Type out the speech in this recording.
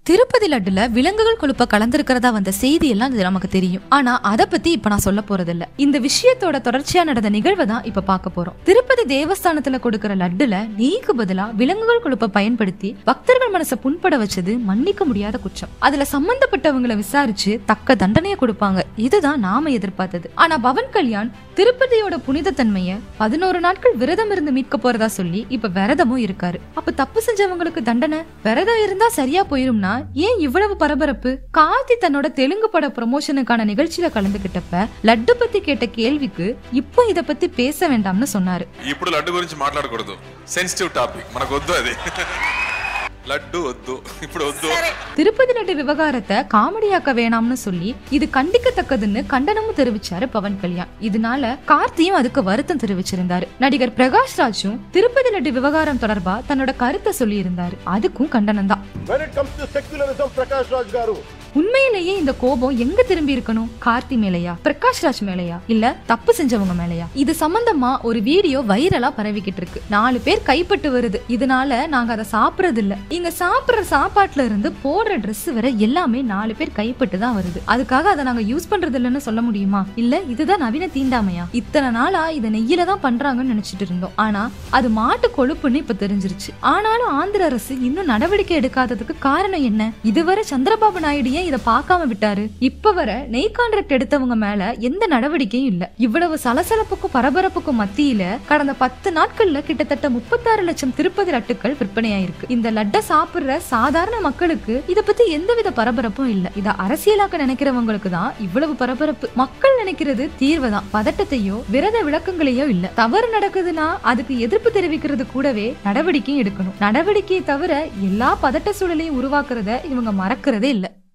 திருப்பதி லட்டுல விலங்குகள் கொழுப்ப கலந்திருக்கிறதா வந்த செய்தி எல்லாம் இது நமக்கு தெரியும் ஆனா அத பத்தி இப்ப நான் சொல்ல போறது இல்ல இந்த விஷயத்தோட தொடர்ச்சியா நடந்த நிகழ்வை தான் இப்ப பார்க்க போறோம் திருப்பதி தேவஸ்தானத்துல கொடுக்கிற லட்டுல நெய்க்கு பதிலா விலங்குகள் கொழுப்பை பயன்படுத்தி பக்தர்கள் மனசை புண்பட வச்சது மன்னிக்க முடியாத குற்றம் அதுல சம்பந்தப்பட்டவங்களை விசாரிச்சு தக்க தண்டனையை கொடுப்பாங்க இதுதான் நாம எதிர்பார்த்தது ஆனா பவன் கல்யாண் திருப்பதியோட புனித தன்மைய பதினோரு நாட்கள் விரதம் இருந்து மீட்க போறதா சொல்லி இப்ப விரதமும் இருக்காரு அப்ப தப்பு செஞ்சவங்களுக்கு தண்டனை விரதம் இருந்தா சரியா போயிரும்னா ஏன் இவ்வளவு பரபரப்பு கார்த்தி தன்னோட தெலுங்கு பட ப்ரமோஷனுக்கான நிகழ்ச்சியில கலந்துகிட்டப்ப லட்டு பத்தி கேட்ட கேள்விக்கு இப்போ இத பத்தி பேச வேண்டாம்னு சொன்னாரு ఇప్పుడు లడ్డు గురించి మాట్లాడకూడదు సెన్సిటివ్ టాపిక్ మనకు వద్దు అది లడ్డు వద్దు ఇప్పుడు వద్దు திருப்பதி லட்டு விவகாரத்தை காமெடியாக்க வேணாம்னு சொல்லி இது கண்டிக்கத்தக்கதுன்னு கண்டனமும் தெரிவிச்சாரு பவன் கல்யாண் இதனால கார்த்தியும் அதுக்கு வருத்தம் தெரிவிச்சிருந்தாரு நடிகர் பிரகாஷ் ராஜும் திருப்பதி லட்டு விவகாரம் தொடர்பா தன்னோட கருத்தை சொல்லி இருந்தாரு அதுக்கும் கண்டனம் தான் When it comes to secularism, Prakash Raj Garu, உண்மையிலேயே இந்த கோபம் எங்க திரும்பி இருக்கணும் கார்த்தி மேலையா பிரகாஷ் ராஜ் மேலையா இல்ல தப்பு செஞ்சவங்க மேலையா இது சம்பந்தமா ஒரு வீடியோ வைரலா பரவிக்கிட்டு இருக்கு நாலு பேர் கைப்பட்டு வருது இதனால நாங்க அதை சாப்பிடுறது இல்ல இங்க சாப்பிடுற சாப்பாட்டுல இருந்து போடுற Dress வரை எல்லாமே நாலு பேர் கைப்பட்டு தான் வருது அதுக்காக அதை நாங்க யூஸ் பண்றது இல்லைன்னு சொல்ல முடியுமா இல்ல இதுதான் நவீன தீண்டாமையா இத்தனை நாளா இதை நெய்யில தான் பண்றாங்கன்னு நினைச்சிட்டு இருந்தோம் ஆனா அது மாட்டு கொழுப்புன்னு இப்ப தெரிஞ்சிருச்சு ஆனாலும் ஆந்திர அரசு இன்னும் நடவடிக்கை எடுக்காததுக்கு காரணம் என்ன இதுவரை சந்திரபாபு நாயுடு ஏன் இதை பார்க்காம விட்டாரு இப்ப வர நெய் கான்ட்ராக்ட் எடுத்தவங்க மேல எந்த நடவடிக்கையும் இல்ல இவ்வளவு சலசலப்புக்கும் பரபரப்புக்கும் மத்தியில கடந்த பத்து நாட்கள்ல கிட்டத்தட்ட முப்பத்தாறு லட்சம் திருப்பதி லட்டுக்கள் விற்பனையாயிருக்கு இந்த லட்டை சாப்பிடுற சாதாரண மக்களுக்கு இத பத்தி எந்தவித பரபரப்பும் இல்ல இத அரசியலாக்க நினைக்கிறவங்களுக்கு தான் இவ்வளவு பரபரப்பு மக்கள் நினைக்கிறது தீர்வு தான் பதட்டத்தையோ விரத விளக்கங்களையோ இல்ல தவறு நடக்குதுன்னா அதுக்கு எதிர்ப்பு தெரிவிக்கிறது கூடவே நடவடிக்கையும் எடுக்கணும் நடவடிக்கையை தவிர எல்லா பதட்ட சூழலையும் உருவாக்குறத இவங்க மறக்கிறதே இல்ல